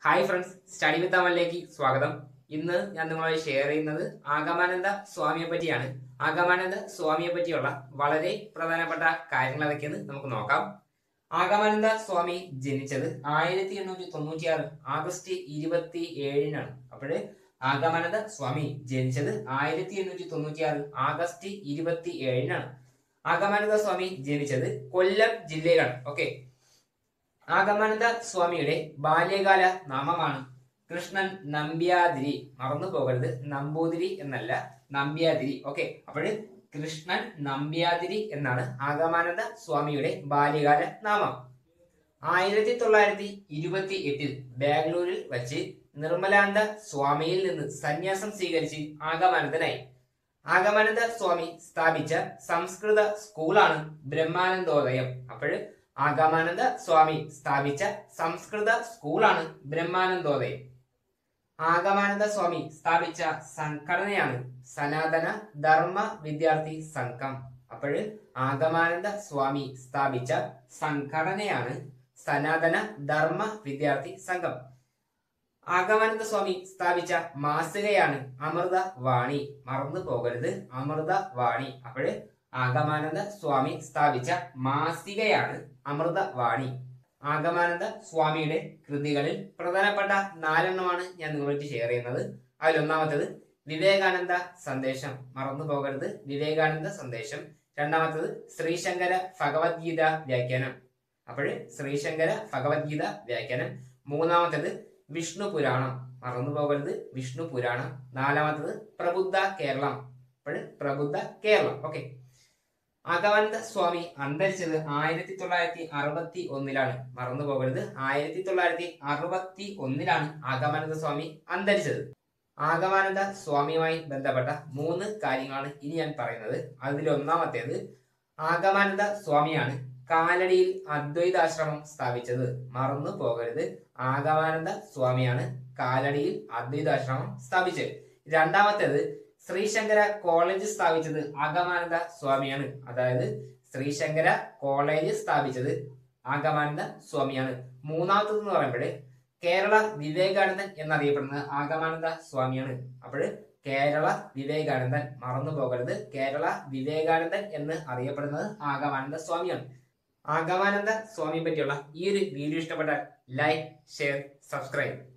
hi friends study with അമലിലേക്ക് സ്വാഗതം ഇന്ന് ഞാൻ നിങ്ങളുമായി ഷെയർ ചെയ്യുന്നത് ആഗമാനന്ദ സ്വാമിയെ പറ്റിയാണ് ആഗമാനന്ദ സ്വാമിയെ പറ്റിയുള്ള വളരെ പ്രധാനപ്പെട്ട കാര്യങ്ങൾ അതൊക്കെയെന്ന് നമുക്ക് നോക്കാം ആഗമാനന്ദ സ്വാമി ജനിച്ചത് ആയിരത്തി എണ്ണൂറ്റി തൊണ്ണൂറ്റിയാറ് ആഗസ്റ്റ് ഇരുപത്തി ഏഴിനാണ് അപ്പോഴ് ആഗമാനന്ദ സ്വാമി ജനിച്ചത് ആയിരത്തി എണ്ണൂറ്റി തൊണ്ണൂറ്റിയാറ് ആഗസ്റ്റ് ഇരുപത്തി ഏഴിനാണ് ആഗമാനന്ദ സ്വാമി ജനിച്ചത് കൊല്ലം ജില്ലയിലാണ് ഓക്കെ ആഗമാനന്ദ സ്വാമിയുടെ ബാല്യകാല നാമമാണ് കൃഷ്ണൻ നമ്പ്യാതിരി മറന്നു പോകരുത് നമ്പൂതിരി എന്നല്ല നമ്പ്യാതിരി ഓക്കെ അപ്പോൾ കൃഷ്ണൻ നമ്പ്യാതിരി എന്നാണ് ആഗമാനന്ദ സ്വാമിയുടെ ബാല്യകാല നാമം ആയിരത്തി തൊള്ളായിരത്തി ഇരുപത്തി എട്ടിൽ ബാംഗ്ലൂരിൽ വച്ച് നിർമ്മലാനന്ദ സ്വാമിയിൽ നിന്ന് സന്യാസം സ്വീകരിച്ച് ആഗമാനന്ദനായി ആഗമാനന്ദ സ്വാമി സ്ഥാപിച്ച സംസ്കൃത സ്കൂളാണ് ബ്രഹ്മാനന്ദോദയം അപ്പോൾ ആഗമാനന്ദ സ്വാമി സ്ഥാപിച്ച സംസ്കൃത സ്കൂളാണ് ബ്രഹ്മാനന്ദോദയം ആഗമാനന്ദ സ്വാമി സ്ഥാപിച്ച സംഘടനയാണ് സനാതന ധർമ്മ വിദ്യാർത്ഥി സംഘം അപ്പോൾ ആഗമാനന്ദ സ്വാമി സ്ഥാപിച്ച സംഘടനയാണ് സനാതന ധർമ്മ വിദ്യാർത്ഥി സംഘം ആഗമാനന്ദ സ്വാമി സ്ഥാപിച്ച മാസികയാണ് അമൃത വാണി മറന്നു പോകരുത് അമൃത വാണി അപ്പോൾ ആഗമാനന്ദ സ്വാമി സ്ഥാപിച്ച മാസികയാണ് അമൃത വാണി ആഗമാനന്ദ സ്വാമിയുടെ കൃതികളിൽ പ്രധാനപ്പെട്ട നാലെണ്ണമാണ് ഞാൻ നിങ്ങളുമായിട്ട് ഷെയർ ചെയ്യുന്നത് അതിലൊന്നാമത്തേത് വിവേകാനന്ദ സന്ദേശം മറന്നു പോകരുത് വിവേകാനന്ദ സന്ദേശം രണ്ടാമത്തത് ശ്രീശങ്കര ഭഗവത്ഗീത വ്യാഖ്യാനം അപ്പോൾ ശ്രീശങ്കര ഭഗവത്ഗീത വ്യാഖ്യാനം മൂന്നാമത്തേത് വിഷ്ണു പുരാണം മറന്നു പോകരുത് വിഷ്ണു പുരാണം നാലാമത്തത് പ്രബുദ്ധ കേരളം അപ്പോൾ പ്രബുദ്ധ കേരളം ഓക്കെ ആഗമാനന്ദ സ്വാമി അന്തരിച്ചത് ആയിരത്തി തൊള്ളായിരത്തി അറുപത്തി ഒന്നിലാണ് മറന്നു പോകരുത് ആയിരത്തി തൊള്ളായിരത്തി അറുപത്തി ഒന്നിലാണ് ആഗമാനന്ദ സ്വാമി അന്തരിച്ചത് ആഗമാനന്ദ സ്വാമിയുമായി ബന്ധപ്പെട്ട മൂന്ന് കാര്യങ്ങളാണ് ഇനി ഞാൻ പറയുന്നത് അതിൽ ഒന്നാമത്തേത് ആഗമാനന്ദ സ്വാമിയാണ് കാലടിയിൽ അദ്വൈതാശ്രമം സ്ഥാപിച്ചത് മറന്നു പോകരുത് ആഗമാനന്ദ സ്വാമിയാണ് കാലടിയിൽ അദ്വൈതാശ്രമം സ്ഥാപിച്ചത് രണ്ടാമത്തേത് ശ്രീശങ്കര കോളേജ് സ്ഥാപിച്ചത് ആഗമാനന്ദ സ്വാമിയാണ് അതായത് ശ്രീശങ്കര കോളേജ് സ്ഥാപിച്ചത് ആഗമാനന്ദ സ്വാമിയാണ് മൂന്നാമത്തത് എന്ന് പറയുമ്പോൾ കേരള വിവേകാനന്ദൻ എന്നറിയപ്പെടുന്നത് ആഗമാനന്ദ സ്വാമിയാണ് അപ്പോൾ കേരള വിവേകാനന്ദൻ മറന്നു പോകരുത് കേരള വിവേകാനന്ദൻ എന്ന് അറിയപ്പെടുന്നത് ആഗമാനന്ദ സ്വാമിയാണ് ആഗമാനന്ദ സ്വാമിയെ പറ്റിയുള്ള ഈ ഒരു വീഡിയോ ഇഷ്ടപ്പെട്ടാൽ ലൈക്ക് ഷെയർ സബ്സ്ക്രൈബ്